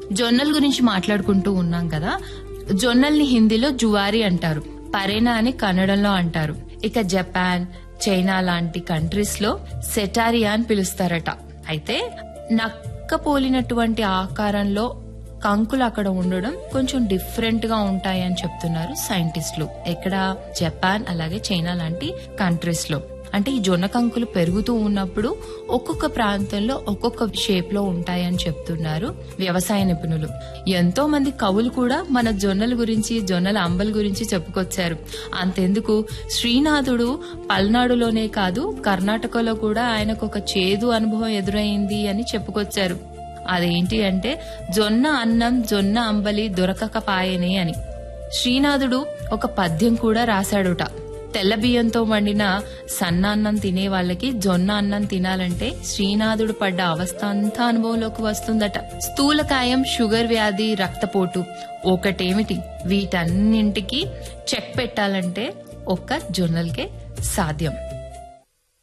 జొన్నల గురించి మాట్లాడుకుంటూ ఉన్నాం కదా జొన్నల్ని హిందీలో జువారి అంటారు పరేనా అని కన్నడంలో అంటారు ఇక జపాన్ చైనా లాంటి కంట్రీస్ లో సెటారియా అని పిలుస్తారట అయితే నక్క పోలినటువంటి ఆకారంలో కంకులు అక్కడ ఉండడం కొంచెం డిఫరెంట్ గా ఉంటాయని చెప్తున్నారు సైంటిస్టులు ఎక్కడ జపాన్ అలాగే చైనా లాంటి కంట్రీస్ లో అంటే ఈ జొన్న కంకులు పెరుగుతూ ఉన్నప్పుడు ఒక్కొక్క ప్రాంతంలో ఒక్కొక్క షేప్ లో ఉంటాయని చెప్తున్నారు వ్యవసాయ నిపుణులు ఎంతో మంది కవులు కూడా మన జొన్నల గురించి జొన్నల అంబల గురించి చెప్పుకొచ్చారు అంతెందుకు శ్రీనాథుడు పల్నాడులోనే కాదు కర్ణాటకలో కూడా ఆయనకు ఒక చేదు అనుభవం ఎదురైంది అని చెప్పుకొచ్చారు అదేంటి అంటే జొన్న అన్నం జొన్న అంబలి దొరకక పాయనే అని శ్రీనాథుడు ఒక పద్యం కూడా రాశాడుట తెల్ల బియ్యంతో వండిన సన్న అన్నం తినే వాళ్ళకి జొన్న అన్నం తినాలంటే శ్రీనాథుడు పడ్డ అవస్థ అంతా అనుభవంలోకి వస్తుందట స్థూలకాయం షుగర్ వ్యాధి రక్తపోటు ఒకటేమిటి వీటన్నింటికి చెక్ పెట్టాలంటే ఒక్క జొన్నలకే సాధ్యం